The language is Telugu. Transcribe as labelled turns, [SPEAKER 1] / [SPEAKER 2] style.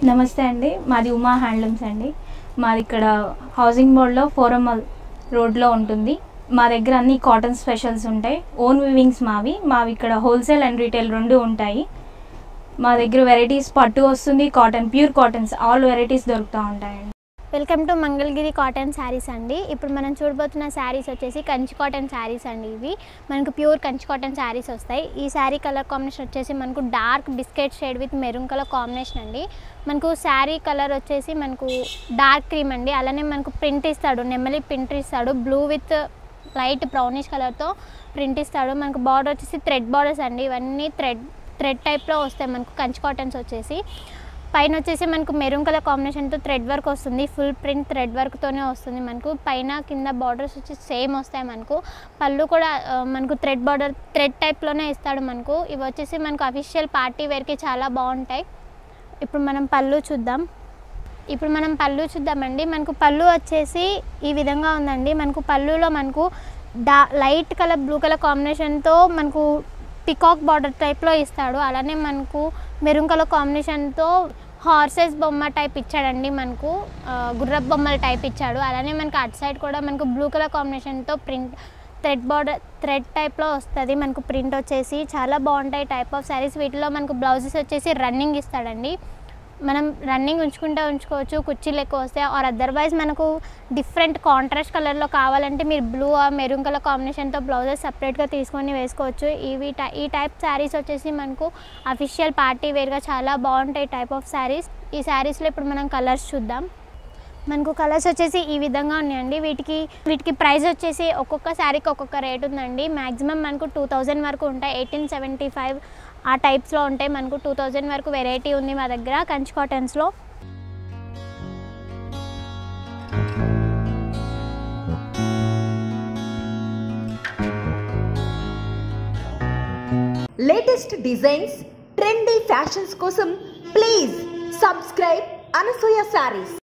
[SPEAKER 1] నమస్తే అండి మాది ఉమా హ్యాండ్లూమ్స్ అండి మాది ఇక్కడ హౌసింగ్ బోర్డ్లో ఫోరమల్ రోడ్లో ఉంటుంది మా దగ్గర అన్ని కాటన్ స్పెషల్స్ ఉంటాయి ఓన్ వివింగ్స్ మావి మావి ఇక్కడ హోల్సేల్ అండ్ రీటైల్ రెండు ఉంటాయి మా దగ్గర వెరైటీస్ పట్టు వస్తుంది cotton pure cottons all varieties దొరుకుతూ ఉంటాయండి
[SPEAKER 2] welcome to Mangalagiri cotton saris అండి ఇప్పుడు మనం చూడబోతున్న శారీస్ వచ్చేసి కంచి కాటన్ శారీస్ అండి ఇవి మనకు ప్యూర్ కంచి కాటన్ శారీస్ వస్తాయి ఈ శారీ కలర్ కాంబినేషన్ వచ్చేసి మనకు dark biscuit shade with maroon colour combination అండి మనకు శారీ కలర్ వచ్చేసి మనకు డార్క్ క్రీమ్ అండి అలానే మనకు ప్రింట్ ఇస్తాడు నెమ్మలి ప్రింట్ ఇస్తాడు బ్లూ విత్ లైట్ బ్రౌనిష్ కలర్తో ప్రింట్ ఇస్తాడు మనకు బార్డర్ వచ్చేసి థ్రెడ్ బార్డర్స్ అండి ఇవన్నీ థ్రెడ్ థ్రెడ్ టైప్లో వస్తాయి మనకు కంచి కాటన్స్ వచ్చేసి పైన వచ్చేసి మనకు మెరూన్ కలర్ కాంబినేషన్తో థ్రెడ్ వర్క్ వస్తుంది ఫుల్ ప్రింట్ థ్రెడ్ వర్క్తోనే వస్తుంది మనకు పైన కింద బార్డర్స్ వచ్చి సేమ్ వస్తాయి మనకు పళ్ళు కూడా ఆ, మనకు థ్రెడ్ బార్డర్ థ్రెడ్ టైప్లోనే ఇస్తాడు మనకు ఇవి వచ్చేసి మనకు అఫీషియల్ పార్టీ వేర్కి చాలా బాగుంటాయి ఇప్పుడు మనం పళ్ళు చూద్దాం ఇప్పుడు మనం పళ్ళు చూద్దామండి మనకు పళ్ళు వచ్చేసి ఈ విధంగా ఉందండి మనకు పళ్ళులో మనకు డా లైట్ కలర్ బ్లూ కలర్ కాంబినేషన్తో మనకు పికాక్ బార్డర్ టైప్లో ఇస్తాడు అలానే మనకు మెరూన్ కలర్ కాంబినేషన్తో హార్సెస్ బొమ్మ టైప్ ఇచ్చాడండి మనకు ఆ, గుర్రపు బొమ్మల టైప్ ఇచ్చాడు అలానే మనకు అటు సైడ్ కూడా మనకు బ్లూ కలర్ కాంబినేషన్తో ప్రింట్ థ్రెడ్ బార్డర్ థ్రెడ్ టైప్లో వస్తుంది మనకు ప్రింట్ వచ్చేసి చాలా బాగుంటాయి టైప్ ఆఫ్ శారీస్ వీటిలో మనకు బ్లౌజెస్ వచ్చేసి రన్నింగ్ ఇస్తాడండి మనం రన్నింగ్ ఉంచుకుంటే ఉంచుకోవచ్చు కుర్చీలు ఎక్కువ వస్తాయి ఆర్ అదర్వైజ్ మనకు డిఫరెంట్ కాంట్రాస్ట్ కలర్లో కావాలంటే మీరు బ్లూ ఆర్ మెరూన్ కలర్ కాంబినేషన్తో బ్లౌజెస్ సపరేట్గా తీసుకొని వేసుకోవచ్చు ఇవి టై- ఈ టైప్ శారీస్ వచ్చేసి మనకు అఫీషియల్ పార్టీ వేర్గా చాలా బాగుంటాయి టైప్ ఆఫ్ శారీస్ ఈ శారీస్లో ఇప్పుడు మనం కలర్స్ చూద్దాం మనకు కలర్స్ వచ్చేసి ఈ విధంగా ఉన్నాయండి వీటికి వీటికి ప్రైస్ వచ్చేసి ఒక్కొక్క శారీకి ఒక్కొక్క రేట్ ఉందండి మ్యాక్సిమం మనకు టూ థౌజండ్ వరకు ఉంటాయి ఎయిటీన్ సెవెంటీ ఫైవ్ ఆ టైప్స్లో ఉంటాయి మనకు టూ థౌజండ్ వరకు వెరైటీ ఉంది మా దగ్గర కంచి కాటన్స్లో
[SPEAKER 3] లేటెస్ట్ డిజైన్స్ ట్రెండీ ఫ్యాషన్స్ కోసం ప్లీజ్ సబ్స్క్రైబ్ అనసూయ శారీస్